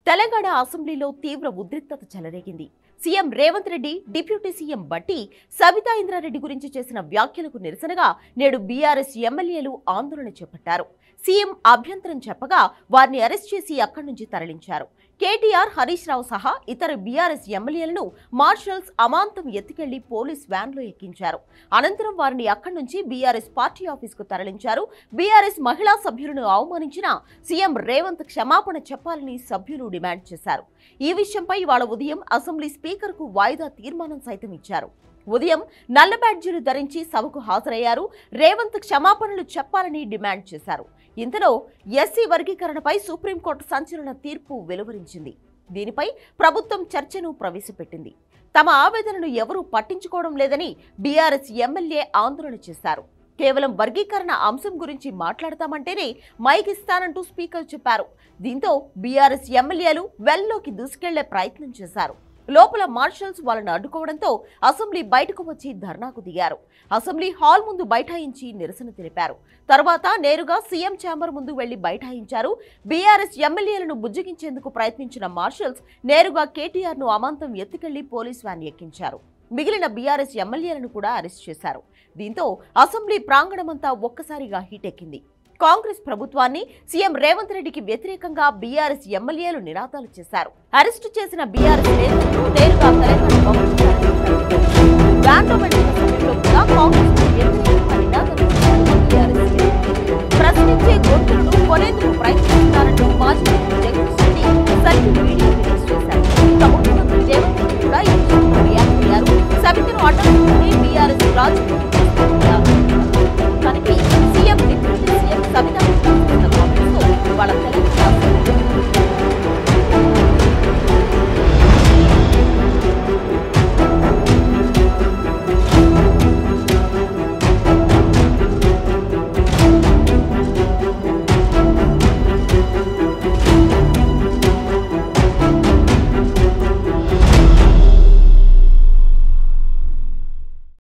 తెలంగాణ అసెంబ్లీలో తీవ్ర ఉద్రిక్తత చెలరేగింది CM Revanth Reddy deputy CM Bhatti Sabitha Indra Reddy గురించి చేసిన వ్యాఖ్యలకు నిరసనగా నేడు బీఆర్ఎస్ ఎమ్మెల్యేలు ఆందోళన చేపట్టారు సీఎం అభ్యంతరం చెప్పగా వారిని అరెస్ట్ చేసి అక్కడి నుంచి తరలించారు కేటీఆర్ హరీష్ రావు సహా ఇతర బీఆర్ఎస్ ఎమ్మెల్యేలను మార్షల్స్ అమాంతం ఎత్తుకెళ్లి పోలీస్ వ్యాన్లో ఎక్కించారు అనంతరం వారిని అక్కడి నుంచి బీఆర్ఎస్ పార్టీ ఆఫీస్కు తరలించారు బీఆర్ఎస్ మహిళా సభ్యులను అవమానించిన సీఎం రేవంత్ క్షమాపణ చెప్పాలని సభ్యులు డిమాండ్ చేశారు ఈ విషయంపై ఇవాళ ఉదయం అసెంబ్లీ స్పీకర్కు వాయిదా తీర్మానం సైతం ఇచ్చారు ఉదయం నల్ల బ్యాడ్జీలు ధరించి సభకు హాజరయ్యారు రేవంత్ క్షమాపణలు చెప్పాలని డిమాండ్ చేశారు ఇంతలో ఎస్సీ వర్గీకరణపై సుప్రీంకోర్టు సంచలన తీర్పు వెలువరించింది దీనిపై ప్రభుత్వం చర్చను ప్రవేశపెట్టింది తమ ఆవేదనను ఎవరూ పట్టించుకోవడం లేదని బీఆర్ఎస్ ఎమ్మెల్యే ఆందోళన చేశారు కేవలం వర్గీకరణ అంశం గురించి మాట్లాడతామంటేనే మైక్ ఇస్తానంటూ స్పీకర్ చెప్పారు దీంతో బీఆర్ఎస్ ఎమ్మెల్యేలు వెల్లోకి దూసుకెళ్లే ప్రయత్నం చేశారు లోపల మార్షల్స్ వాళ్ళను అడ్డుకోవడంతో అసెంబ్లీ బయటకు వచ్చి ధర్నాకు దిగారు అసెంబ్లీ హాల్ ముందు బైఠాయించి నిరసన తెలిపారు తర్వాత నేరుగా సీఎం ఛాంబర్ ముందు వెళ్లి బైఠాయించారు బీఆర్ఎస్ ఎమ్మెల్యేలను బుజ్జగించేందుకు ప్రయత్నించిన మార్షల్స్ నేరుగా కేటీఆర్ ను అమాంతం ఎత్తుకెళ్లి పోలీస్ వ్యాన్ ఎక్కించారు మిగిలిన బీఆర్ఎస్ ఎమ్మెల్యేలను కూడా అరెస్ట్ చేశారు దీంతో అసెంబ్లీ ప్రాంగణమంతా ఒక్కసారిగా హీటెక్కింది కాంగ్రెస్ ప్రభుత్వాన్ని సీఎం రేవంత్ రెడ్డికి వ్యతిరేకంగా బీఆర్ఎస్ ఎమ్మెల్యేలు నినాదాలు చేశారు అరెస్టు చేసిన బీఆర్ఎస్ నేతలు నేరుగా తెలంగాణ భవన్కు తరలించారు. వ్యాన్లో వెళ్లిన సమయంలో కూడా కాంగ్రెస్ వ్యతిరేకంగా నినాదాలు చేశారు BRS నేతలు. ప్రశ్నించే గొంతులను కొనేందుకు ప్రయత్నిస్తున్నారంటూ మాజీ